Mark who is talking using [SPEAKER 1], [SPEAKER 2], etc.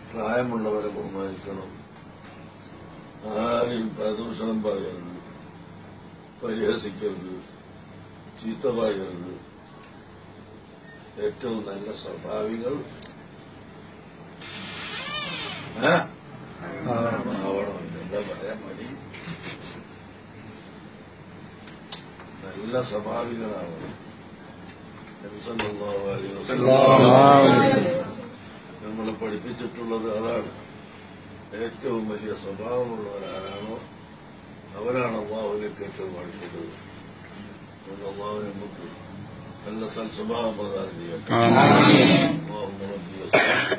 [SPEAKER 1] പ്രായമുള്ളവരെ ബഹുമാനിക്കണം ആരെയും പ്രദൂഷണം പറയരുത് പരിഹസിക്കരുത് ചീത്ത പറയരുത് ഏറ്റവും നല്ല സ്വാഭാവികൾ ഏ? ആവണം എന്താ പറയാൻ മടി നല്ല സ്വാഭാവികളാവണം നബി സല്ലല്ലാഹു അലൈഹി വസല്ലം നമ്മളെ പഠിപ്പിച്ചിട്ടുള്ളത് അതാണ് ഏറ്റവും വലിയ സ്വഭാവമുള്ളവരാരാണോ അവരാണ് അള്ളാഹുലേക്ക് ഏറ്റവും അടുത്തത് അതുകൊണ്ട് അള്ളാഹു നമുക്ക് നല്ല സൽസ്വഭാവം പ്രദാനം ചെയ്യട്ടെ അള്ളാഹു റബ്ബി